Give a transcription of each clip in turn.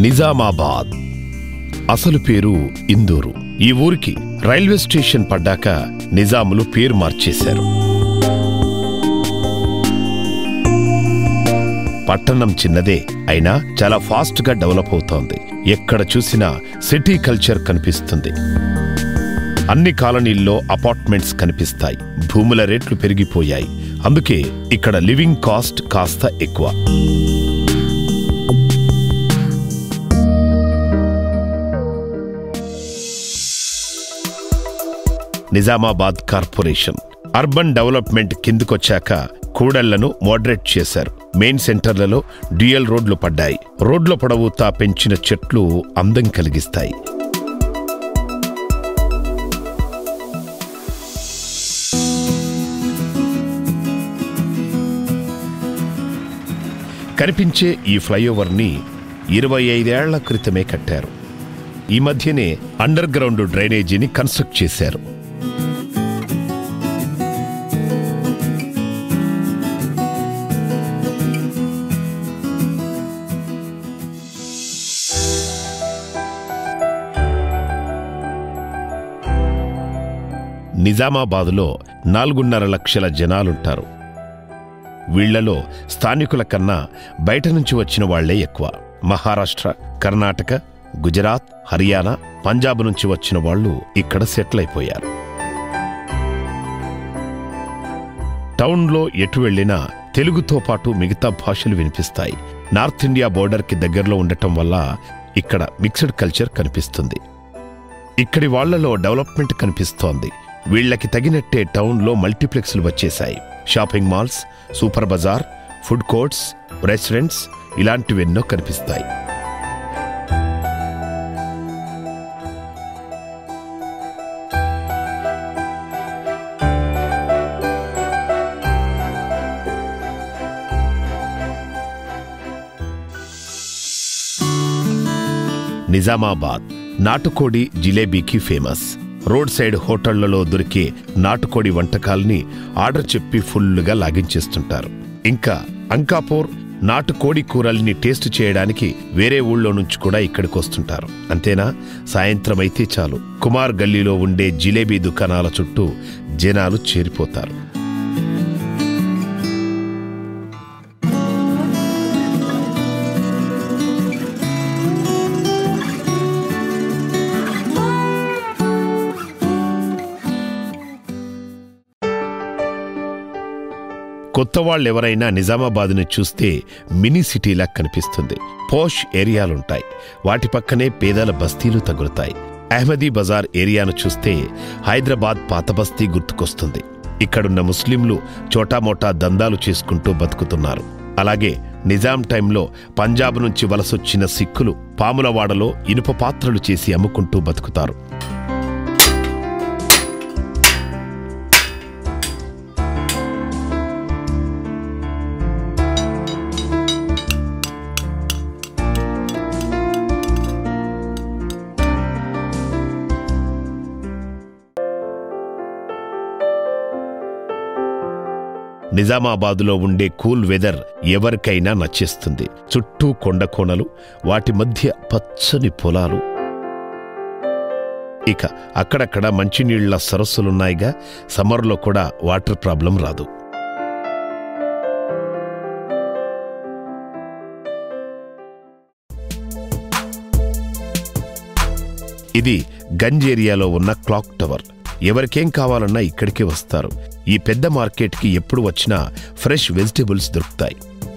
నిజామాబాద్ అసలు పేరు ఇందూరు ఈ ఊరికి రైల్వే స్టేషన్ పడ్డాక నిజాములు పేరు మార్చేశారు పట్టణం చిన్నదే అయినా చాలా ఫాస్ట్ గా డెవలప్ అవుతోంది ఎక్కడ చూసినా సిటీ కల్చర్ కనిపిస్తుంది అన్ని కాలనీల్లో అపార్ట్మెంట్స్ కనిపిస్తాయి భూముల రేట్లు పెరిగిపోయాయి అందుకే ఇక్కడ లివింగ్ కాస్ట్ కాస్త ఎక్కువ నిజామాబాద్ కార్పొరేషన్ అర్బన్ డెవలప్మెంట్ కిందకొచ్చాక కూడళ్లను మోడరేట్ చేశారు మెయిన్ సెంటర్లలో డ్యూయల్ రోడ్లు పడ్డాయి రోడ్ల పొడవుతా పెంచిన చెట్లు అందం కలిగిస్తాయి కనిపించే ఈ ఫ్లైఓవర్ని ఇరవై ఐదేళ్ల క్రితమే కట్టారు ఈ మధ్యనే అండర్ గ్రౌండ్ డ్రైనేజీని కన్స్ట్రక్ట్ చేశారు నిజామాబాదులో నాలుగున్నర లక్షల జనాలుంటారు వీళ్లలో స్థానికుల కన్నా బయట నుంచి వచ్చిన వాళ్లే ఎక్కువ మహారాష్ట్ర కర్ణాటక గుజరాత్ హర్యానా పంజాబ్ నుంచి వచ్చిన వాళ్ళు ఇక్కడ సెటిల్ అయిపోయారు టౌన్లో ఎటు వెళ్ళినా తెలుగుతో పాటు మిగతా భాషలు వినిపిస్తాయి నార్త్ ఇండియా బోర్డర్కి దగ్గరలో ఉండటం వల్ల ఇక్కడ మిక్స్డ్ కల్చర్ కనిపిస్తుంది ఇక్కడి వాళ్లలో డెవలప్మెంట్ కనిపిస్తోంది వీళ్ళకి తగినట్టే టౌన్లో మల్టీప్లెక్స్లు వచ్చేశాయి shopping malls super bazaar food courts restaurants ఇలాంటివెన్నో కనిపిస్తాయి నిజామాబాద్ నాటుకోడి జిలేబీకి ఫేమస్ రోడ్ సైడ్ హోటళ్లలో దొరికే నాటుకోడి వంటకాల్ని ఆర్డర్ చెప్పి ఫుల్లుగా లాగించేస్తుంటారు ఇంకా అంకాపూర్ నాటుకోడి కూరల్ని టేస్ట్ చేయడానికి వేరే ఊళ్ళో నుంచి కూడా ఇక్కడికి వస్తుంటారు అంతేనా సాయంత్రం అయితే చాలు కుమార్ గల్లీలో ఉండే జిలేబీ దుకాణాల చుట్టూ జనాలు చేరిపోతారు కొత్త వాళ్ళెవరైనా నిజామాబాద్ని చూస్తే మినీ సిటీలా కనిపిస్తుంది పోష్ ఏరియాలుంటాయి వాటి పక్కనే పేదల బస్తీలు తగులుతాయి అహ్మదీ బజార్ ఏరియాను చూస్తే హైదరాబాద్ పాత బస్తీ గుర్తుకొస్తుంది ఇక్కడున్న ముస్లింలు చోటామోటా దందాలు చేసుకుంటూ బతుకుతున్నారు అలాగే నిజాం టైంలో పంజాబ్ నుంచి వలసొచ్చిన సిక్కులు పాములవాడలో ఇనుప పాత్రలు చేసి అమ్ముకుంటూ బతుకుతారు నిజామాబాదులో ఉండే కూల్ వెదర్ ఎవరికైనా నచ్చేస్తుంది చుట్టూ కొండ కోణలు వాటి మధ్య పచ్చని పొలాలు ఇక అక్కడక్కడ మంచినీళ్ల సరస్సులున్నాయిగా సమ్మర్లో కూడా వాటర్ ప్రాబ్లం రాదు ఇది గంజ్ ఏరియాలో ఉన్న క్లాక్ టవర్ ఎవరికేం కావాలన్నా ఇక్కడికే వస్తారు ఈ పెద్ద మార్కెట్కి ఎప్పుడు వచ్చినా ఫ్రెష్ వెజిటేబుల్స్ దొరుకుతాయి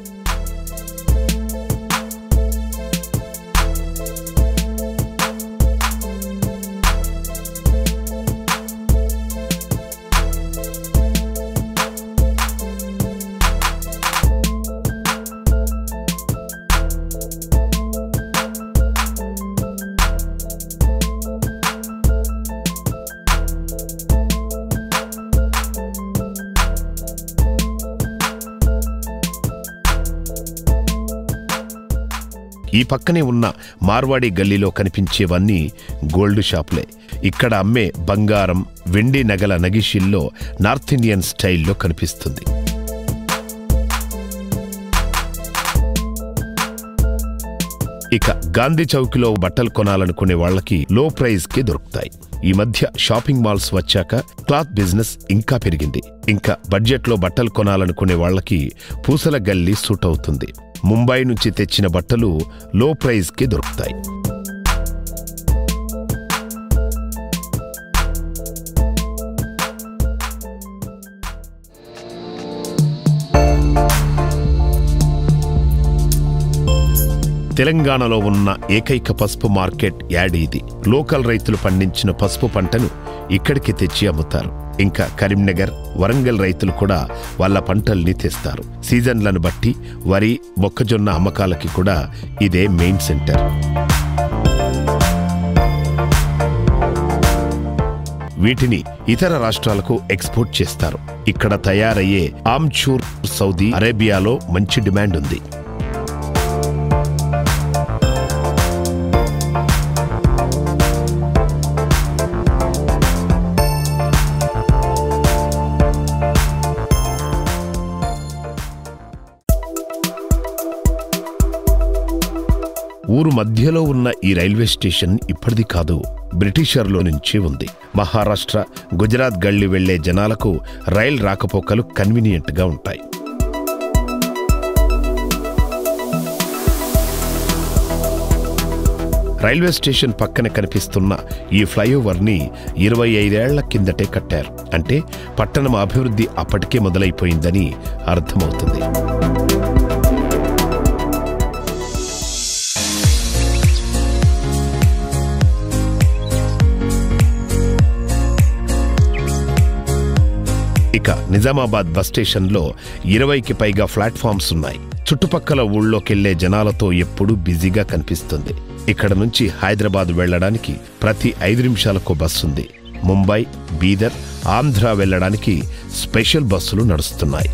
ఈ పక్కనే ఉన్న మార్వాడి గల్లీలో కనిపించేవన్నీ గోల్డ్ షాపులే ఇక్కడ అమ్మే బంగారం వెండి నగల నగిషిల్లో నార్త్ ఇండియన్ స్టైల్లో కనిపిస్తుంది ఇక గాంధీ చౌక్లో బట్టలు కొనాలనుకునే వాళ్ళకి లో ప్రైస్ కి దొరుకుతాయి ఈ మధ్య షాపింగ్ మాల్స్ వచ్చాక క్లాత్ బిజినెస్ ఇంకా పెరిగింది ఇంకా బడ్జెట్లో బట్టలు కొనాలనుకునే వాళ్ళకి పూసల గల్లి సూట్ అవుతుంది ముంబై నుంచి తెచ్చిన బట్టలు లో ప్రైస్ కి దొరుకుతాయి తెలంగాణలో ఉన్న ఏకైక పసుపు మార్కెట్ యాడ్ ఇది లోకల్ రైతులు పండించిన పసుపు పంటను ఇక్కడికి తెచ్చి అమ్ముతారు ఇంకా కరీంనగర్ వరంగల్ రైతులు కూడా వాళ్ళ పంటల్ని తెస్తారు సీజన్లను బట్టి వరి మొక్కజొన్న అమ్మకాలకి కూడా ఇదే మెయిన్ సెంటర్ వీటిని ఇతర రాష్ట్రాలకు ఎక్స్పోర్ట్ చేస్తారు ఇక్కడ తయారయ్యే ఆమ్చూర్ సౌదీ అరేబియాలో మంచి డిమాండ్ ఉంది ఊరు మధ్యలో ఉన్న ఈ రైల్వే స్టేషన్ ఇప్పటిది కాదు బ్రిటిషర్లో నుంచి ఉంది మహారాష్ట్ర గుజరాత్ గళ్లి వెళ్లే జనాలకు రైల్ రాకపోకలు కన్వీనియంట్గా ఉంటాయి రైల్వే స్టేషన్ పక్కన కనిపిస్తున్న ఈ ఫ్లైఓవర్ని ఇరవై ఐదేళ్ల కిందటే కట్టారు అంటే పట్టణం అభివృద్ధి అప్పటికే మొదలైపోయిందని అర్థమవుతుంది ఇక నిజామాబాద్ బస్ స్టేషన్లో ఇరవైకి పైగా ప్లాట్ఫామ్స్ ఉన్నాయి చుట్టుపక్కల ఊళ్ళోకెళ్లే జనాలతో ఎప్పుడూ బిజీగా కనిపిస్తుంది ఇక్కడ నుంచి హైదరాబాద్ వెళ్ళడానికి ప్రతి ఐదు నిమిషాలకు బస్సు ఉంది ముంబై బీదర్ ఆంధ్ర వెళ్ళడానికి స్పెషల్ బస్సులు నడుస్తున్నాయి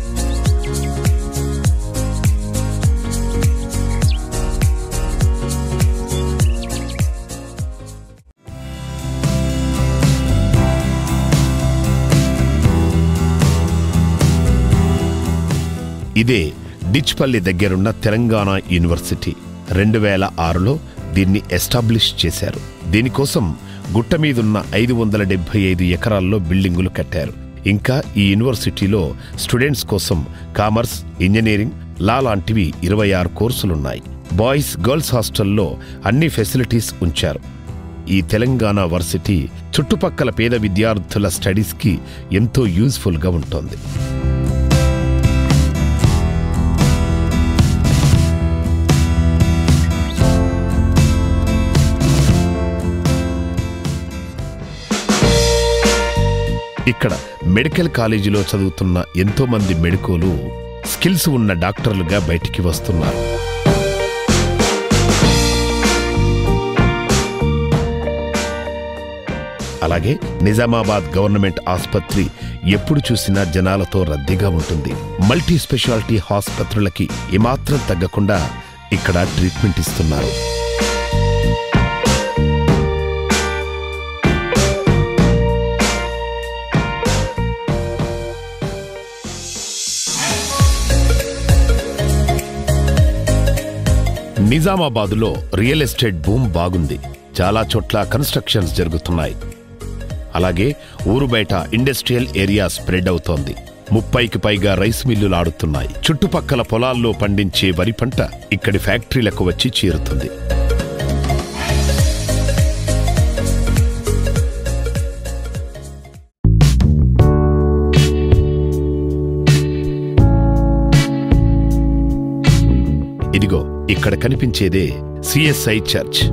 ఇదే డిచ్పల్లి దగ్గరున్న తెలంగాణ యూనివర్సిటీ రెండు వేల ఆరులో దీన్ని ఎస్టాబ్లిష్ చేశారు దీనికోసం గుట్ట మీదున్న ఐదు వందల డెబ్బై ఐదు ఎకరాల్లో బిల్డింగులు కట్టారు ఇంకా ఈ యూనివర్సిటీలో స్టూడెంట్స్ కోసం కామర్స్ ఇంజనీరింగ్ లా లాంటివి ఇరవై ఆరు కోర్సులున్నాయి బాయ్స్ గర్ల్స్ హాస్టల్లో అన్ని ఫెసిలిటీస్ ఉంచారు ఈ తెలంగాణ వర్సిటీ చుట్టుపక్కల పేద విద్యార్థుల స్టడీస్కి ఎంతో యూజ్ఫుల్గా ఉంటుంది ఇక్కడ మెడికల్ కాలేజీలో చదువుతున్న ఎంతో మంది మెడికోలు స్కిల్స్ ఉన్న డాక్టర్లుగా బయటికి వస్తున్నారు అలాగే నిజామాబాద్ గవర్నమెంట్ ఆసుపత్రి ఎప్పుడు చూసినా జనాలతో రద్దీగా ఉంటుంది మల్టీ స్పెషాలిటీ ఆసుపత్రులకి ఏమాత్రం తగ్గకుండా ఇక్కడ ట్రీట్మెంట్ ఇస్తున్నారు నిజామాబాదులో రియల్ ఎస్టేట్ భూమ్ బాగుంది చాలా చోట్ల కన్స్ట్రక్షన్స్ జరుగుతున్నాయి అలాగే ఊరు బయట ఇండస్ట్రియల్ ఏరియా స్ప్రెడ్ అవుతోంది ముప్పైకి పైగా రైస్ మిల్లులు ఆడుతున్నాయి చుట్టుపక్కల పొలాల్లో పండించే వరి పంట ఇక్కడి ఫ్యాక్టరీలకు వచ్చి చేరుతుంది ఇదిగో ఇక్కడ కనిపించేదే సిఎస్ఐ చర్చ్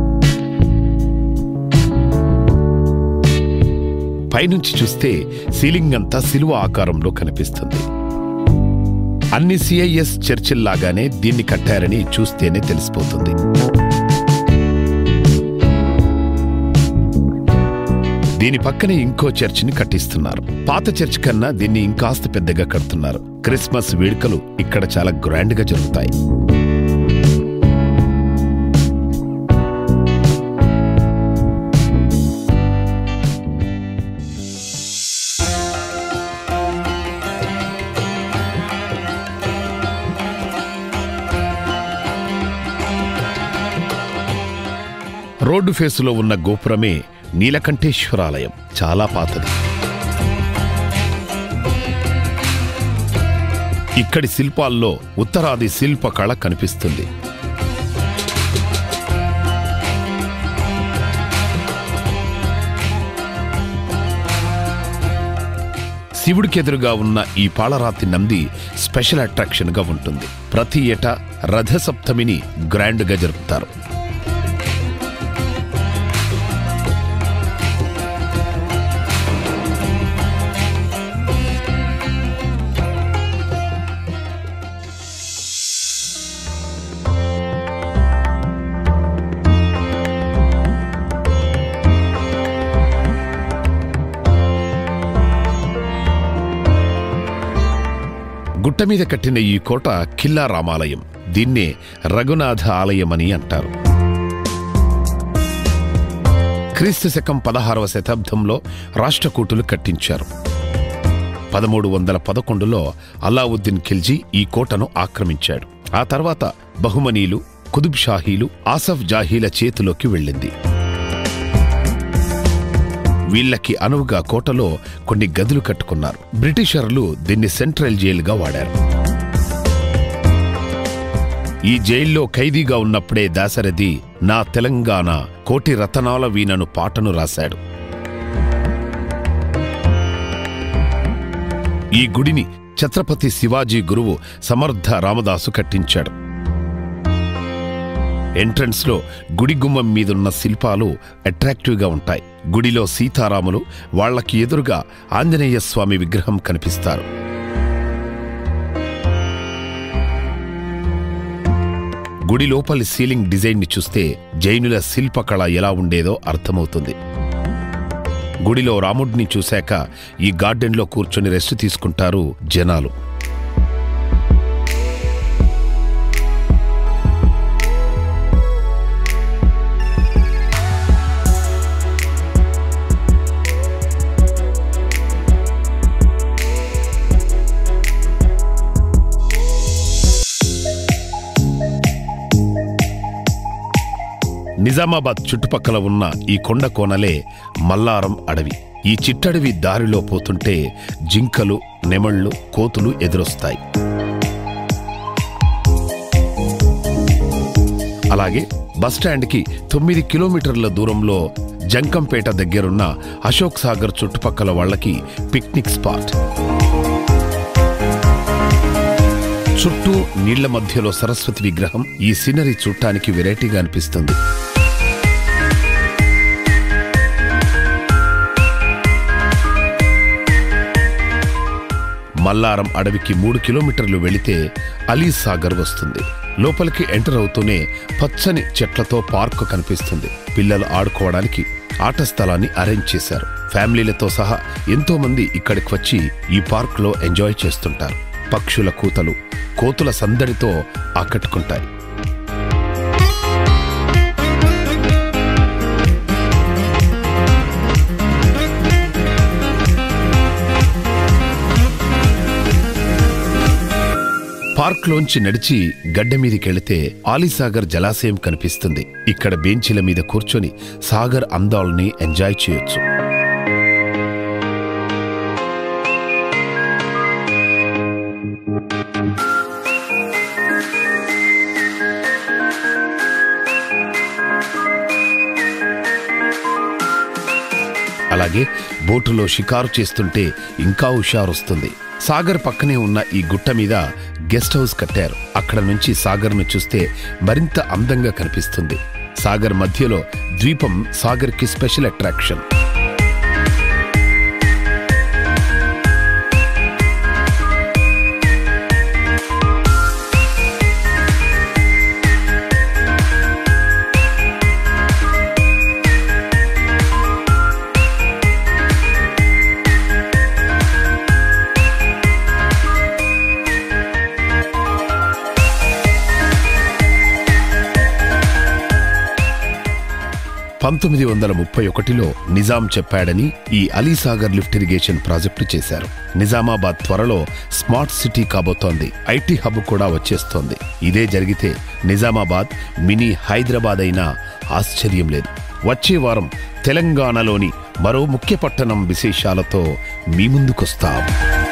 పైనుంచి చూస్తే సీలింగ్ అంతా సిలువ ఆకారంలో కనిపిస్తుంది అన్ని సిఐఎస్ చర్చిల్లాగానే దీన్ని కట్టారని చూస్తేనే తెలిసిపోతుంది దీని పక్కనే ఇంకో చర్చిని కట్టిస్తున్నారు పాత చర్చ్ కన్నా దీన్ని ఇంకాస్త పెద్దగా కడుతున్నారు క్రిస్మస్ వేడుకలు ఇక్కడ చాలా గ్రాండ్ గా జరుగుతాయి రోడ్డు ఫేసులో ఉన్న గోపురమే నీలకంఠేశ్వరాలయం చాలా పాతది ఇక్కడి శిల్పాల్లో ఉత్తరాది శిల్పకళ కనిపిస్తుంది శివుడికి ఎదురుగా ఉన్న ఈ పాలరాతి నంది స్పెషల్ అట్రాక్షన్ గా ఉంటుంది ప్రతి ఏటా రథసప్తమిని గ్రాండ్ గా జరుపుతారు గుట్ట మీద కట్టిన ఈ కోట కిల్లా రామాలయం దీన్నే రఘునాథ ఆలయమని అంటారు క్రీస్తు శకం పదహారవ శతాబ్దంలో రాష్ట్రకూటులు కట్టించారు పదమూడు వందల పదకొండులో అలావుద్దీన్ ఖిల్జీ ఈ కోటను ఆక్రమించాడు ఆ తర్వాత బహుమనీలు కుతుబ్ షాహీలు ఆసఫ్ జాహీల చేతిలోకి వెళ్ళింది వీళ్ళకి అనువుగా కోటలో కొన్ని గదులు కట్టుకున్నారు బ్రిటిషర్లు దీన్ని సెంట్రల్ జైలుగా వాడారు ఈ జైల్లో ఖైదీగా ఉన్నప్పుడే దాశరథి నా తెలంగాణ కోటి రతనాల వీణను పాటను రాశాడు ఈ గుడిని ఛత్రపతి శివాజీ గురువు సమర్థ రామదాసు కట్టించాడు ఎంట్రన్స్ లో గుడి గుమ్మం మీదున్న శిల్పాలు అట్రాక్టివ్గా ఉంటాయి గుడిలో సీతారాములు వాళ్ళకి ఎదురుగా ఆంజనేయ స్వామి విగ్రహం కనిపిస్తారు గుడి లోపలి సీలింగ్ డిజైన్ ని చూస్తే జైనుల శిల్పకళ ఎలా ఉండేదో అర్థమవుతుంది గుడిలో రాముడిని చూశాక ఈ గార్డెన్లో కూర్చొని రెస్ట్ తీసుకుంటారు జనాలు నిజామాబాద్ చుట్టుపక్కల ఉన్న ఈ కొండ కోనలే మల్లారం అడవి ఈ చిట్టడవి దారిలో పోతుంటే జింకలు నెమళ్ళు కోతులు ఎదురొస్తాయి అలాగే బస్టాండ్కి తొమ్మిది కిలోమీటర్ల దూరంలో జంకంపేట దగ్గరున్న అశోక్ సాగర్ చుట్టుపక్కల వాళ్ళకి పిక్నిక్ స్పాట్ చుట్టూ నీళ్ల మధ్యలో సరస్వతి విగ్రహం ఈ సీనరీ చూడటానికి వెరైటీగా అనిపిస్తుంది మల్లారం అడవికి మూడు కిలోమీటర్లు వెళితే అలీ సాగర్ వస్తుంది లోపలికి ఎంటర్ అవుతూనే పచ్చని చెట్లతో పార్కు కనిపిస్తుంది పిల్లలు ఆడుకోవడానికి ఆట స్థలాన్ని అరేంజ్ చేశారు ఫ్యామిలీలతో సహా ఎంతో మంది ఇక్కడికి వచ్చి ఈ పార్క్లో ఎంజాయ్ చేస్తుంటారు పక్షుల కూతలు కోతుల సందడితో ఆకట్టుకుంటాయి పార్క్లోంచి నడిచి గడ్డ మీదికెళితే ఆలీసాగర్ జలాశయం కనిపిస్తుంది ఇక్కడ బెంచీల మీద కూర్చొని సాగర్ అందాల్ని ఎంజాయ్ చేయొచ్చు అలాగే బోటులో షికారు చేస్తుంటే ఇంకా హుషారొస్తుంది సాగర్ పక్కనే ఉన్న ఈ గుట్ట మీద గెస్ట్ హౌస్ కట్టారు అక్కడ నుంచి సాగర్ను చూస్తే మరింత అందంగా కనిపిస్తుంది సాగర్ మధ్యలో ద్వీపం సాగర్కి స్పెషల్ అట్రాక్షన్ పంతొమ్మిది వందల ముప్పై ఒకటిలో నిజాం చెప్పాడని ఈ అలీసాగర్ లిఫ్ట్ ఇరిగేషన్ ప్రాజెక్టు చేశారు నిజామాబాద్ త్వరలో స్మార్ట్ సిటీ కాబోతోంది ఐటీ హబ్ కూడా వచ్చేస్తోంది ఇదే జరిగితే నిజామాబాద్ మినీ హైదరాబాద్ అయినా ఆశ్చర్యం లేదు వచ్చే వారం తెలంగాణలోని మరో ముఖ్య పట్టణం విశేషాలతో మీ ముందుకొస్తాం